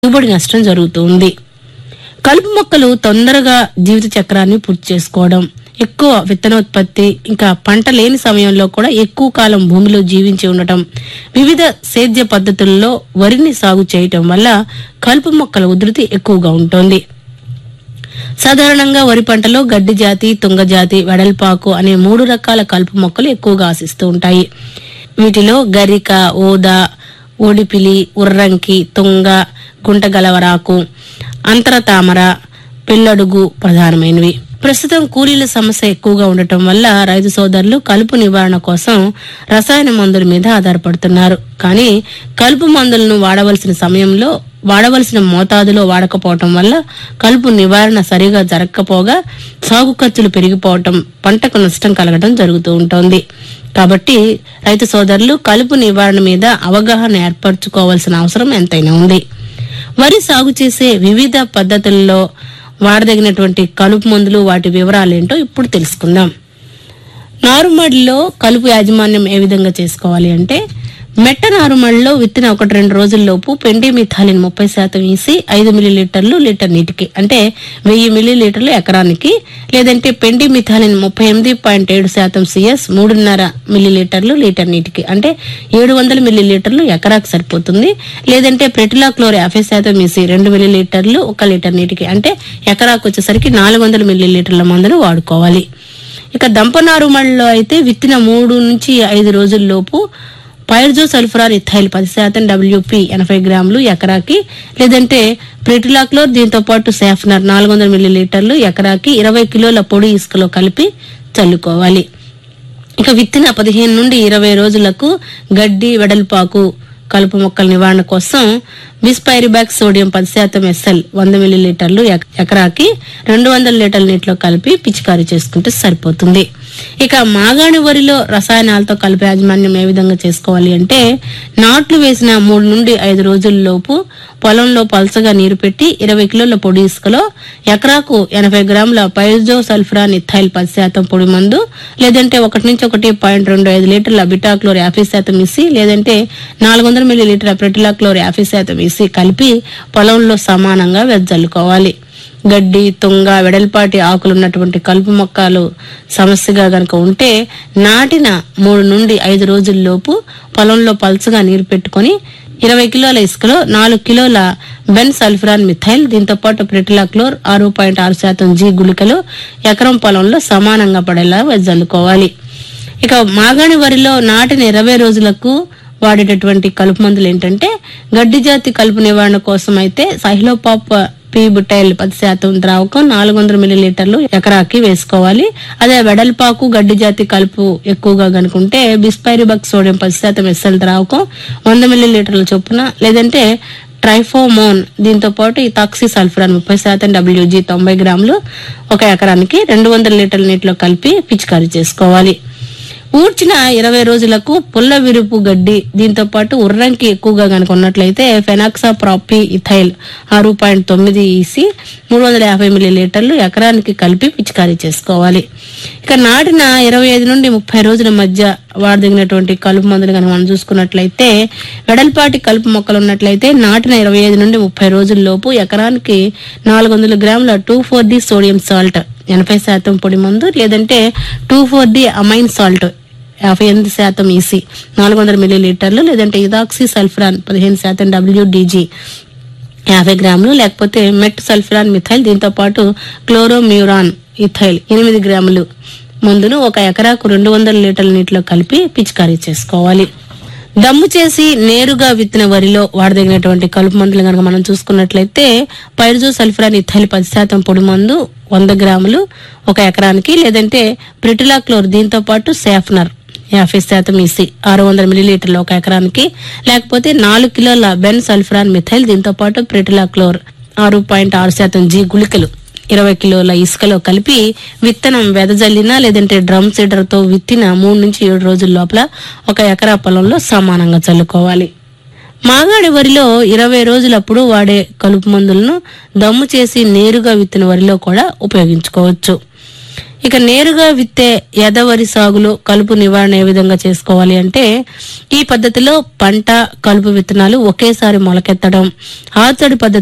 దిగుబడి నష్టం జరుగుతుంది కలుపు మొక్కలు తొందరగా జీవిత చక్రాన్ని పూర్తి చేసుకోవడం ఎక్కువ విత్తనోత్పత్తి ఇంకా పంట లేని సమయంలో కూడా ఎక్కువ కాలం భూమిలో జీవించి ఉండటం వివిధ సేద్య పద్ధతుల్లో వరిని సాగు చేయటం వల్ల కలుపు మొక్కల ఉధృతి ఎక్కువగా ఉంటుంది సాధారణంగా వరి పంటలో గడ్డి జాతి తుంగ జాతి వెడల్పాకు అనే మూడు రకాల కలుపు మొక్కలు ఎక్కువగా ఆశిస్తూ ఉంటాయి వీటిలో గరిక ఓద ఓడిపిలి ఉర్రంకి తుంగ గుంటగలవరాకు అంతర తామర పిల్లడుగు ప్రధానమైనవి ప్రస్తుతం కూలీల సమస్య ఎక్కువగా ఉండటం వల్ల రైతు సోదరులు కలుపు నివారణ కోసం రసాయన మందుల మీద ఆధారపడుతున్నారు కానీ కలుపు మందులను వాడవలసిన సమయంలో వాడవలసిన మోతాదులో వాడకపోవటం వల్ల కలుపు నివారణ సరిగా జరగకపోగా సాగు ఖర్చులు పెరిగిపోవటం పంటకు నష్టం కలగడం జరుగుతూ ఉంటుంది కాబట్టి రైతు సోదరులు కలుపు నివారణ మీద అవగాహన ఏర్పరచుకోవాల్సిన అవసరం ఎంతైనా ఉంది వరి సాగు చేసే వివిధ పద్ధతుల్లో వాడదగినటువంటి కలుపు మందులు వాటి వివరాలేంటో ఇప్పుడు తెలుసుకుందాం నారుమడిలో కలుపు యాజమాన్యం ఏ విధంగా చేసుకోవాలి అంటే మెట్ట నారుమడిలో విత్తిన ఒకటి రెండు రోజుల్లోపు పెండి మిథాలిన్ ముప్పై శాతం వేసి ఐదు మిల్లీలీటర్లు లీటర్ నీటికి అంటే వెయ్యి మిల్లీలీటర్లు ఎకరానికి లేదంటే పెండి మిథాలిన్ ముప్పై ఎనిమిది పాయింట్ ఏడు శాతం సిఎస్ మూడున్నర మిల్లీలీటర్లు లీటర్ నీటికి అంటే ఏడు వందల మిల్లీలీటర్లు ఎకరాకు సరిపోతుంది లేదంటే ప్రెటిలా క్లోర్ యాభై శాతం వేసి రెండు మిల్లీలీటర్లు ఒక లీటర్ నీటికి అంటే ఎకరాకు వచ్చేసరికి నాలుగు వందల మిల్లీలీటర్ల మందును వాడుకోవాలి ఇక దంపనారు మళ్ళలో అయితే విత్తిన మూడు నుంచి ఐదు రోజుల్లోపు పైర్జో సల్ఫరాల్ ఇథైల్ పది శాతం డబ్ల్యూపి ఎనభై గ్రాములు ఎకరాకి లేదంటే ప్రిటిలాక్లోర్ దీంతో పాటు సాఫ్నర్ నాలుగు వందల మిల్లీలీటర్లు ఎకరాకి ఇరవై కిలోల పొడి ఇసుకలో కలిపి చల్లుకోవాలి ఇక విత్తిన పదిహేను నుండి ఇరవై రోజులకు గడ్డి వెడల్పాకు కలుపు మొక్కల నివారణ కోసం బిస్పైరిబాక్ సోడియం పది శాతం ఎస్ఎల్ వంద మిల్లీలీటర్లు ఎక- ఎకరాకి రెండు వందల లీటర్ల నీటిలో కలిపి పిచికారీ చేసుకుంటే సరిపోతుంది ఇక మాగాణి వరిలో రసాయనాలతో కలిపే యాజమాన్యం ఏ విధంగా చేసుకోవాలి అంటే నాట్లు వేసిన మూడు నుండి ఐదు రోజుల్లోపు పొలంలో పలసగా నీరు పెట్టి ఇరవై కిలోల పొడి ఇసుకలో ఎకరాకు ఎనభై గ్రాముల పైజో సల్ఫరాన్ ఇథైల్ పది శాతం పొడి మందు లేదంటే ఒకటి నుంచి ఒకటి పాయింట్ రెండు ఐదు లీటర్ల బిటాక్లోర్ యాభై శాతం ఇసి లేదంటే నాలుగు వందల మిల్లీ లీటర్ల ప్రెటిలాక్లోర్ యాభై శాతం ఇసి కలిపి పొలంలో సమానంగా వెదజల్లుకోవాలి గడ్డి తుంగ వెడల్పాటి ఆకులు ఉన్నటువంటి కలుపు మొక్కలు సమస్యగా గనక ఉంటే నాటిన మూడు నుండి ఐదు రోజుల్లోపు పొలంలో పల్చగా నీరు పెట్టుకొని ఇరవై కిలోల ఇసుకలో నాలుగు కిలోల బెన్ సల్ఫరాన్ మిథైల్ దీంతో పాటు ప్రిటిలాక్లోర్ ఆరు పాయింట్ ఆరు శాతం జీ గుళికలు ఎకరం పొలంలో సమానంగా పడేలా వెదజల్లుకోవాలి ఇక మాగాణి వరిలో నాటిన ఇరవై రోజులకు వాడేటటువంటి కలుపు మందులు ఏంటంటే గడ్డి జాతి కలుపు నివారణ కోసం అయితే సైహ్లోపాప్ పీ బుటైల్ పది శాతం ద్రావకం నాలుగు వందల మిల్లీలీటర్లు ఎకరాకి వేసుకోవాలి అదే వెడల్పాకు గడ్డి జాతి కలుపు ఎక్కువగా కనుకుంటే బిస్పైరిబక్ సోడియం పది శాతం ఎస్ఎల్ ద్రావకం వంద మిల్లీలీటర్ల చొప్పున లేదంటే ట్రైఫోమోన్ దీంతో పాటు ఈ తాక్సీ సల్ఫరాన్ ముప్పై శాతం డబ్ల్యూజీ తొంభై గ్రాములు ఒక ఎకరానికి రెండు వందల లీటర్ల నీటిలో కలిపి పిచికారీ చేసుకోవాలి ఊడ్చిన ఇరవై రోజులకు పుల్ల విరుపు గడ్డి దీంతో పాటు ఉర్రంకి ఎక్కువగా కనుక ఉన్నట్లయితే ఫెనాక్సా ప్రాపీ ఇథైల్ ఆరు పాయింట్ తొమ్మిది ఈసి మూడు వందల యాభై మిల్లీలీటర్లు ఎకరానికి కలిపి పిచికారీ చేసుకోవాలి ఇక నాటిన ఇరవై ఐదు నుండి ముప్పై రోజుల మధ్య వాడదగినటువంటి కలుపు మందులు కనుక మనం చూసుకున్నట్లయితే వెడల్పాటి కలుపు మొక్కలు ఉన్నట్లయితే నాటిన ఇరవై ఐదు నుండి ముప్పై రోజుల్లోపు ఎకరానికి నాలుగు వందల గ్రాముల two four D sodium salt ఎనభై శాతం పొడి మందు లేదంటే two four D amine salt యాభై ఎనిమిది శాతం ఈసీ నాలుగు వందల మిల్లీలీటర్లు లేదంటే ఇదాక్సీ సల్ఫరాన్ పదిహేను శాతం డబ్ల్యూడీజీ యాభై గ్రాములు లేకపోతే మెట్ సల్ఫరాన్ మిథైల్ దీంతో పాటు క్లోరోమ్యూరాన్ ఇథైల్ ఎనిమిది గ్రాములు మందును ఒక ఎకరాకు రెండు వందల లీటర్ల నీటిలో కలిపి పిచికారీ చేసుకోవాలి దమ్ము చేసి నేరుగా విత్తిన వరిలో వాడదగినటువంటి కలుపు మందులు కనుక మనం చూసుకున్నట్లయితే పైరుజో సల్ఫరాన్ ఇథైల్ పది శాతం పొడి మందు వంద గ్రాములు ఒక ఎకరానికి లేదంటే ప్రిటిలాక్లోర్ దీంతో పాటు సాఫ్నర్ యాభై శాతం ఇసి ఆరు వందల మిల్లీలీటర్లు ఒక ఎకరానికి లేకపోతే నాలుగు కిలోల బెన్ సల్ఫరాన్ మిథైల్ దీంతో పాటు ప్రిటిలాక్లోర్ ఆరు పాయింట్ ఆరు శాతం జీ గుళికలు ఇరవై కిలోల ఇసుకలో కలిపి విత్తనం వెదజల్లినా లేదంటే డ్రమ్ సీడర్ తో విత్తిన మూడు నుంచి ఏడు రోజుల లోపల ఒక ఎకరా పొలంలో సమానంగా చల్లుకోవాలి మాగాడి వరిలో ఇరవై రోజులప్పుడు వాడే కలుపు మందులను దమ్ము చేసి నేరుగా విత్తిన వరిలో కూడా ఉపయోగించుకోవచ్చు ఇక నేరుగా విత్తే ఎదవరి సాగులో కలుపు నివారణ ఏ విధంగా చేసుకోవాలి అంటే ఈ పద్ధతిలో పంట కలుపు విత్తనాలు ఒకేసారి మొలకెత్తడం ఆచడి పద్ధతి